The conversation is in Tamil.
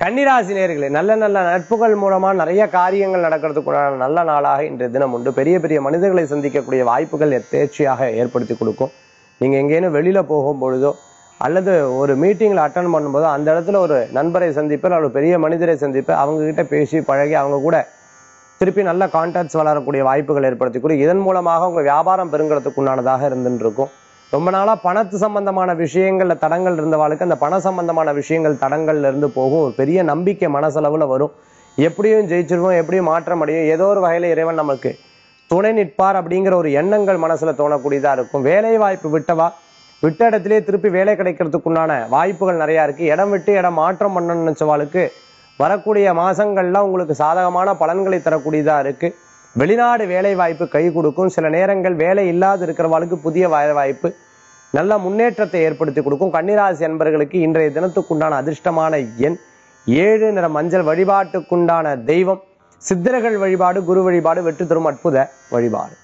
கன்னிராசி நேர்களே நல்ல நல்ல நட்புகள் மூலமா நிறைய காரியங்கள் நடக்கிறதுக்குண்டான நல்ல நாளாக இன்றைய தினம் உண்டு பெரிய பெரிய மனிதர்களை சந்திக்கக்கூடிய வாய்ப்புகள் எத்தேர்ச்சியாக ஏற்படுத்தி கொடுக்கும் நீங்க எங்கேனும் வெளியில போகும் பொழுதோ அல்லது ஒரு மீட்டிங்ல அட்டன் பண்ணும்போதோ அந்த இடத்துல ஒரு நண்பரை சந்திப்பேன் ஒரு பெரிய மனிதரை சந்திப்பேன் அவங்க கிட்ட பேசி பழகி அவங்க கூட திருப்பி நல்ல கான்டாக்ட்ஸ் வளரக்கூடிய வாய்ப்புகள் ஏற்படுத்தி கொடு இதன் மூலமாக உங்க வியாபாரம் பெருங்கிறதுக்கு உண்டானதாக இருந்துட்டு இருக்கும் ரொம்ப நாளா பணத்து சம்பந்தமான விஷயங்கள்ல தடங்கள் இருந்தவாளுக்கு அந்த பண சம்பந்தமான விஷயங்கள் தடங்கள்ல இருந்து போகும் ஒரு பெரிய நம்பிக்கை மனசளவுல வரும் எப்படியும் ஜெயிச்சிருவோம் எப்படியும் மாற்றம் அடையும் ஏதோ ஒரு வகையில இறைவன் நமக்கு துணை நிற்பார் அப்படிங்கிற ஒரு எண்ணங்கள் மனசுல தோணக்கூடியதா இருக்கும் வேலை வாய்ப்பு விட்டவா விட்ட இடத்திலே திருப்பி வேலை கிடைக்கிறதுக்குண்டான வாய்ப்புகள் நிறைய இருக்கு இடம் விட்டு இடம் மாற்றம் பண்ணணும்னு நினைச்சவாளுக்கு வரக்கூடிய மாசங்கள்ல உங்களுக்கு சாதகமான பலன்களை தரக்கூடியதா இருக்கு வெளிநாடு வேலை வாய்ப்பு கை கொடுக்கும் சில நேரங்கள் வேலை இல்லாது இருக்கிறவளுக்கு புதிய வேலை வாய்ப்பு நல்ல முன்னேற்றத்தை ஏற்படுத்தி கொடுக்கும் கன்னிராசி என்பர்களுக்கு இன்றைய தினத்துக்குண்டான அதிர்ஷ்டமான எண் ஏழு நிற மஞ்சள் வழிபாட்டுக்குண்டான தெய்வம் சித்தர்கள் வழிபாடு குரு வழிபாடு வெற்றி தரும் அற்புத வழிபாடு